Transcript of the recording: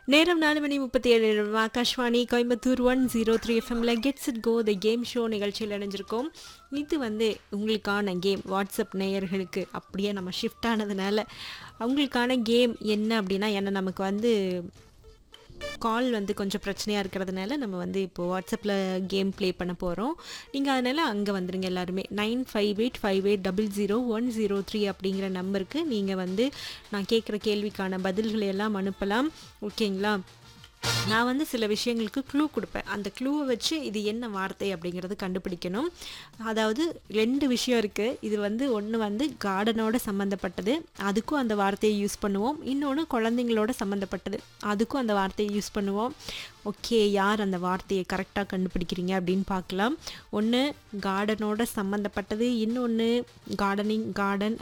நேரம் நாலு மணி முப்பத்தி ஏழு Akashvani Coimbatore one zero three எஃப்எம்ல gets it go the game show நிகழ்ச்சியில் இணைஞ்சிருக்கோம் இது வந்து உங்களுக்கான கேம் வாட்ஸ்அப் நேயர்களுக்கு அப்படியே நம்ம ஷிஃப்ட் ஆனதுனால அவங்களுக்கான கேம் என்ன அப்படின்னா என்ன நமக்கு வந்து கால் வந்து கொஞ்சம் பிரச்சனையாக இருக்கிறதுனால நம்ம வந்து இப்போது வாட்ஸ்அப்பில் கேம் ப்ளே பண்ண போகிறோம் நீங்கள் அதனால் அங்கே வந்துடுங்க எல்லாருமே nine five eight five eight double zero one zero three அப்படிங்கிற நம்பருக்கு நீங்கள் வந்து நான் கேட்குற கேள்விக்கான பதில்களை எல்லாம் அனுப்பலாம் ஓகேங்களா நான் வந்து சில விஷயங்களுக்கு க்ளூ கொடுப்பேன் அந்த க்ளூவை வச்சு இது என்ன வார்த்தை அப்படிங்கிறது கண்டுபிடிக்கணும் அதாவது ரெண்டு விஷயம் இருக்குது இது வந்து ஒன்று வந்து கார்டனோட சம்மந்தப்பட்டது அதுக்கும் அந்த வார்த்தையை யூஸ் பண்ணுவோம் இன்னொன்று குழந்தைங்களோட சம்மந்தப்பட்டது அதுக்கும் அந்த வார்த்தையை யூஸ் பண்ணுவோம் ஓகே யார் அந்த வார்த்தையை கரெக்டாக கண்டுபிடிக்கிறீங்க அப்படின்னு பார்க்கலாம் ஒன்று கார்டனோட சம்மந்தப்பட்டது இன்னொன்று கார்டனிங் கார்டன்